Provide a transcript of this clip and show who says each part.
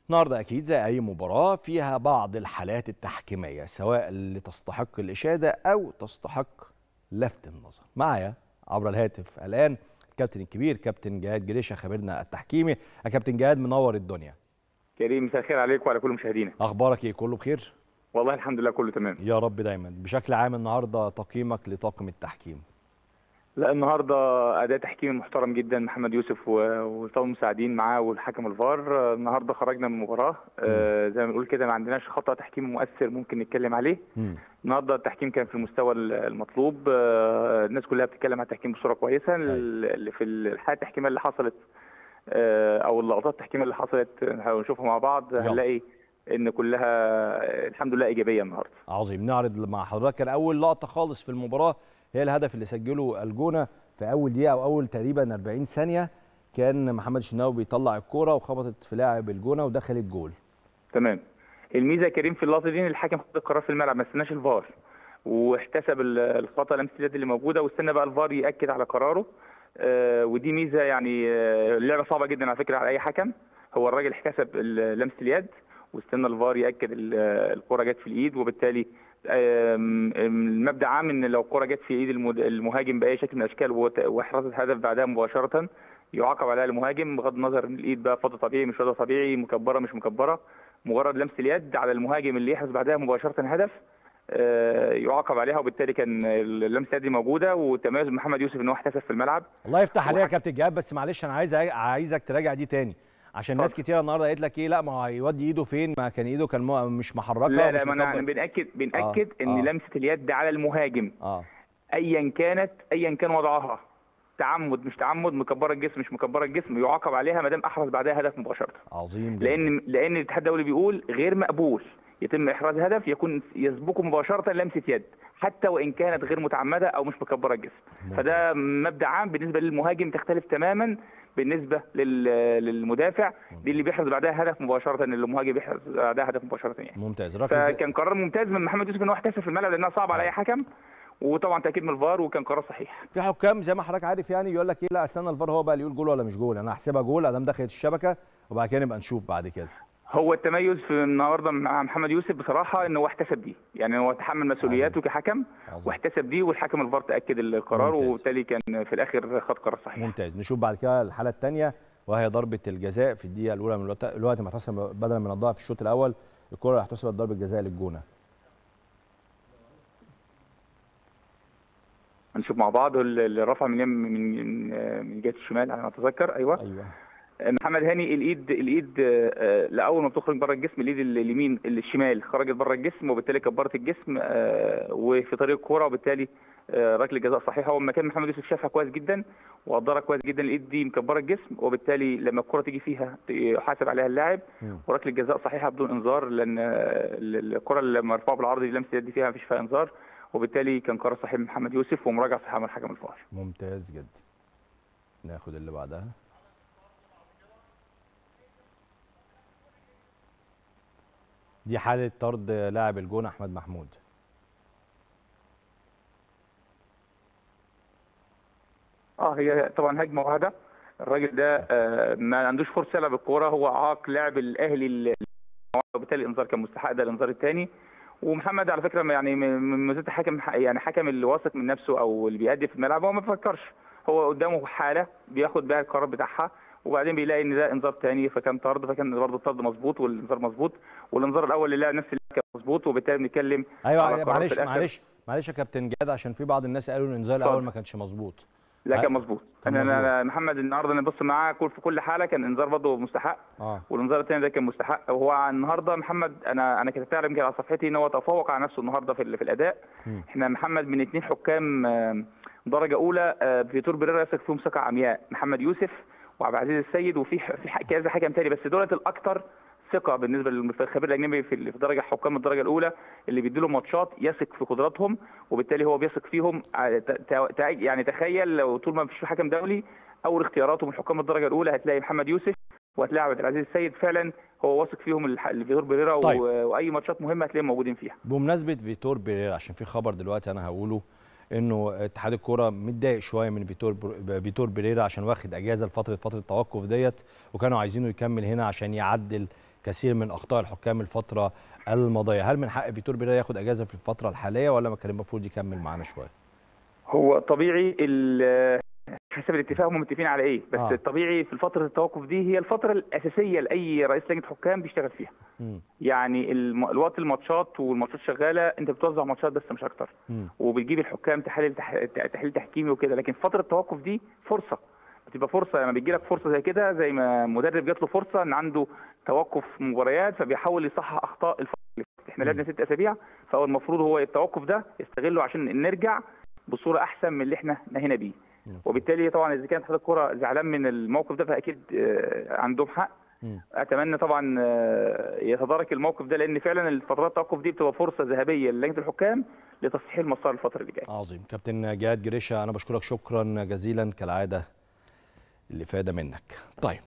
Speaker 1: النهارده اكيد زي اي مباراه فيها بعض الحالات التحكيميه سواء اللي تستحق الاشاده او تستحق لفت النظر معايا عبر الهاتف الان الكابتن الكبير كابتن جهاد جريشه خبيرنا التحكيمي يا كابتن جهاد منور الدنيا
Speaker 2: كريم مساء الخير عليك وعلى كل مشاهدينا
Speaker 1: اخبارك ايه كله بخير
Speaker 2: والله الحمد لله كله تمام
Speaker 1: يا رب دايما بشكل عام النهارده تقييمك لطاقم التحكيم
Speaker 2: لا النهارده اداء تحكيمي محترم جدا محمد يوسف و- وطاقم المساعدين معاه والحكم الفار آه، النهارده خرجنا من المباراه آه، زي ما بنقول كده ما عندناش خطا تحكيمي مؤثر ممكن نتكلم عليه
Speaker 1: مم.
Speaker 2: النهارده التحكيم كان في المستوى ال- المطلوب آه، الناس كلها بتتكلم عن التحكيم بصوره كويسه ال- اللي في الحالات التحكيميه اللي حصلت آه، او اللقطات التحكيميه اللي حصلت هنشوفها مع بعض
Speaker 1: يلا.
Speaker 2: هنلاقي ان كلها آه، الحمد لله ايجابيه النهارده
Speaker 1: عظيم نعرض مع حضرتك كان اول لقطه خالص في المباراه هي الهدف اللي سجله الجونه في اول دقيقه او اول تقريبا 40 ثانيه كان محمد الشناوي بيطلع الكوره وخبطت في لاعب الجونه ودخلت جول
Speaker 2: تمام الميزه يا كريم في اللقطه دي ان الحكم خد القرار في الملعب ما استناش الفار واحتسب ال- الخطا لمسه اليد اللي موجوده واستنى بقى الفار ياكد على قراره آه ودي ميزه يعني آه اللعبه صعبه جدا على فكره على اي حكم هو الراجل احتسب ال- لمسه اليد واستنى الفار ياكد ال- الكره جت في الايد وبالتالي آم، المبدا عام ان لو الكره جت في ايد المد- المهاجم باي شكل من الاشكال وت- واحرزت هدف بعدها مباشره يعاقب عليها المهاجم بغض النظر ان الايد بقى فضل طبيعي مش فضل طبيعي مكبره مش مكبره مجرد لمس اليد على المهاجم اللي يحرز بعدها مباشره هدف آه، يعاقب عليها وبالتالي كان اللمسه اليد دي موجوده وتميز محمد يوسف ان هو احتسب في الملعب
Speaker 1: الله يفتح عليك يا
Speaker 2: وح-
Speaker 1: كابتن جهاد بس معلش انا عايز عايزك تراجع دي تاني عشان ناس
Speaker 2: اتفضل.
Speaker 1: كتير النهارده قالت لك ايه لا ما هو هيودي ايده فين ما كان ايده كان مو- مش محركه
Speaker 2: لا
Speaker 1: ومش
Speaker 2: لا ما انا
Speaker 1: مكبر.
Speaker 2: بناكد بناكد
Speaker 1: آه،
Speaker 2: ان
Speaker 1: آه.
Speaker 2: لمسه اليد على المهاجم
Speaker 1: اه
Speaker 2: ايا كانت ايا كان وضعها تعمد مش تعمد مكبره الجسم مش مكبره الجسم يعاقب عليها ما دام احرز بعدها هدف مباشره
Speaker 1: عظيم جدا
Speaker 2: لان لان الاتحاد الدولي بيقول غير مقبول يتم احراز هدف يكون يسبقه مباشره لمسه يد حتى وان كانت غير متعمده او مش مكبره الجسم
Speaker 1: ممتاز.
Speaker 2: فده مبدا عام بالنسبه للمهاجم تختلف تماما بالنسبه لل- للمدافع دي اللي بيحرز بعدها هدف مباشره اللي المهاجم بيحرز بعدها هدف مباشره يعني
Speaker 1: ممتاز ركله
Speaker 2: فكان قرار ممتاز من محمد يوسف ان هو احتسب في الملعب لانها صعبه على اي حكم وطبعا تاكيد من الفار وكان قرار صحيح
Speaker 1: في حكام زي ما حضرتك عارف يعني يقول لك ايه لا استنى الفار هو بقى اللي يقول جول ولا مش جول انا هحسبها جول ادام دخلت الشبكه وبعد كده نبقى نشوف بعد كده
Speaker 2: هو التميز في النهارده مع محمد يوسف بصراحه ان هو احتسب دي يعني هو تحمل مسؤولياته كحكم
Speaker 1: عظيم.
Speaker 2: واحتسب دي والحكم الفار تاكد القرار
Speaker 1: ممتاز.
Speaker 2: وبالتالي كان في الاخر خد قرار صحيح
Speaker 1: ممتاز نشوف بعد كده الحاله الثانيه وهي ضربه الجزاء في الدقيقه الاولى من الوقت الوقت ما احتسب بدلا من الضائع في الشوط الاول الكره اللي احتسبت ضربه جزاء للجونه
Speaker 2: هنشوف مع بعض اللي رفع من يم- من من جهه الشمال على ما اتذكر ايوه
Speaker 1: ايوه
Speaker 2: محمد هاني الايد الايد آه، لاول ما بتخرج بره الجسم الايد اليمين الشمال خرجت بره الجسم وبالتالي كبرت الجسم آه، وفي طريق الكوره وبالتالي آه، ركله جزاء صحيحه هو مكان محمد يوسف شافها كويس جدا وقدرها كويس جدا الايد دي مكبره الجسم وبالتالي لما الكوره تيجي فيها يحاسب عليها اللاعب
Speaker 1: مم.
Speaker 2: وركله جزاء صحيحه بدون انذار لان آه، الكره اللي مرفوعه بالعرض دي لمسه اليد فيها مفيش فيها انذار وبالتالي كان قرار صحيح من محمد يوسف ومراجعه صحيحه من الحكم الفار
Speaker 1: ممتاز جدا ناخد اللي بعدها دي حاله طرد لاعب الجونه احمد محمود
Speaker 2: اه هي طبعا هجمه واحده الراجل ده آه ما عندوش فرصه يلعب الكوره هو عاق لاعب الاهلي ال- وبالتالي الانذار كان مستحق ده الانذار الثاني ومحمد على فكره يعني من من ميزات الحكم يعني حكم اللي واثق من نفسه او اللي بيأدي في الملعب هو ما بيفكرش هو قدامه حاله بياخد بيها القرار بتاعها وبعدين بيلاقي ان ده انذار ثاني فكان طرد فكان برضه الطرد مظبوط والانذار مظبوط والانذار الاول اللي لعب نفس اللعب كان مظبوط وبالتالي بنتكلم
Speaker 1: ايوه
Speaker 2: على
Speaker 1: أيوة،
Speaker 2: قرار في
Speaker 1: معلش
Speaker 2: الآخر.
Speaker 1: معلش معلش يا كابتن جاد عشان في بعض الناس قالوا الانذار
Speaker 2: اتفضل.
Speaker 1: الاول ما كانش مظبوط
Speaker 2: لا
Speaker 1: ع-
Speaker 2: كان مظبوط
Speaker 1: كان
Speaker 2: انا
Speaker 1: مظبوط.
Speaker 2: أنا محمد النهارده انا بص معاه كل في كل حاله كان انذار برضه مستحق
Speaker 1: اه
Speaker 2: والانذار الثاني ده كان مستحق وهو النهارده محمد انا انا كتبت يمكن على صفحتي ان هو تفوق على نفسه النهارده في ال- في الاداء
Speaker 1: مم.
Speaker 2: احنا محمد من اثنين حكام آه، درجه اولى آه، فيتور بريرا يثق فيهم ثقه عمياء محمد يوسف وعبد العزيز السيد وفي ح- في ح- كذا حكم تاني بس دولت الاكثر ثقه بالنسبه للخبير الاجنبي في ال- في درجه حكام الدرجه الاولى اللي بيدوا له ماتشات يثق في قدراتهم وبالتالي هو بيثق فيهم ع- ت- ت- ت- يعني تخيل لو طول ما مفيش حكم دولي اول اختياراته من حكام الدرجه الاولى هتلاقي محمد يوسف وهتلاقي عبد العزيز السيد فعلا هو واثق فيهم الح- الفيتور بريرا و-
Speaker 1: طيب.
Speaker 2: واي ماتشات مهمه هتلاقيهم موجودين فيها
Speaker 1: بمناسبه فيتور بيريرا عشان في خبر دلوقتي انا هقوله انه اتحاد الكوره متضايق شويه من فيتور بر- فيتور بيريرا عشان واخد اجازه لفتره فتره التوقف ديت وكانوا عايزينه يكمل هنا عشان يعدل كثير من اخطاء الحكام الفتره الماضيه هل من حق فيتور بيريرا ياخد اجازه في الفتره الحاليه ولا ما كان المفروض يكمل معانا شويه
Speaker 2: هو طبيعي ال- حسب الاتفاق هم متفقين على ايه بس
Speaker 1: آه.
Speaker 2: آه. الطبيعي في فتره التوقف دي هي الفتره الاساسيه لاي رئيس لجنه حكام بيشتغل فيها
Speaker 1: مم.
Speaker 2: يعني الم... الوقت الماتشات والماتشات شغاله انت بتوزع ماتشات بس مش اكتر
Speaker 1: مم.
Speaker 2: وبتجيب الحكام تحليل تح... تحليل تحكيمي وكده لكن فتره التوقف دي فرصه بتبقى فرصه لما بيجي لك فرصه زي كده زي ما مدرب جات له فرصه ان عنده توقف مباريات فبيحاول يصحح اخطاء الفتره اللي فاتت. احنا لعبنا ست اسابيع فهو المفروض هو التوقف ده يستغله عشان نرجع بصوره احسن من اللي احنا نهينا بيه
Speaker 1: مم.
Speaker 2: وبالتالي طبعا اذا كان اتحاد الكره زعلان من الموقف ده فاكيد آه، عندهم حق
Speaker 1: مم.
Speaker 2: اتمنى طبعا آه، يتدارك الموقف ده لان فعلا الفترات التوقف دي بتبقى فرصه ذهبيه للجنه الحكام لتصحيح المسار الفتره اللي جايه
Speaker 1: عظيم كابتن جهاد جريشة انا بشكرك شكرا جزيلا كالعاده الافاده منك طيب